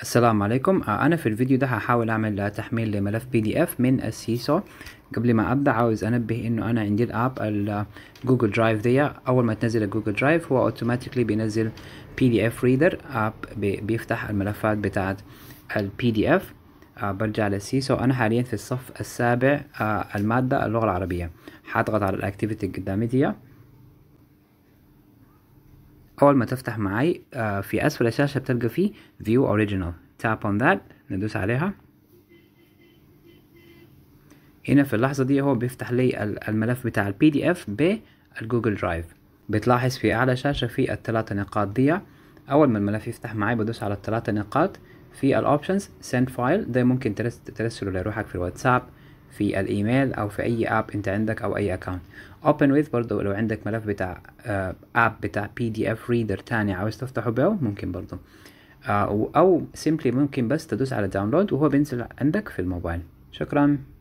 السلام عليكم آه، انا في الفيديو ده هحاول اعمل تحميل لملف بي دي اف من السيسو قبل ما ابدا عاوز انبه انه انا عندي الاب الجوجل درايف دي اول ما تنزل الجوجل درايف هو اوتوماتيكلي بينزل بي دي اف ريدر اب بيفتح الملفات بتاعت البي دي اف برجع للسيسو انا حاليا في الصف السابع آه، المادة اللغة العربية حاضغط على الاكتيفيتي قدامي دي اول ما تفتح معي آه، في اسفل الشاشة بتلقى فيه view original tap on that ندوس عليها هنا في اللحظة دي هو بيفتح لي الملف بتاع البي دي اف بالجوجل درايف بتلاحظ في اعلى شاشة في الثلاثة نقاط دي اول ما الملف يفتح معي بدوس على الثلاثة نقاط في الاوبشنز send file ده ممكن ترسله لروحك في الواتساب في الايميل او في اي اب انت عندك او اي اكونت open with برضو لو عندك ملف بتاع اب بتاع بي دي اف ريدر تاني عاوز تفتحه به ممكن برضو او simply ممكن بس تدوس على داونلود وهو بينزل عندك في الموبايل شكرا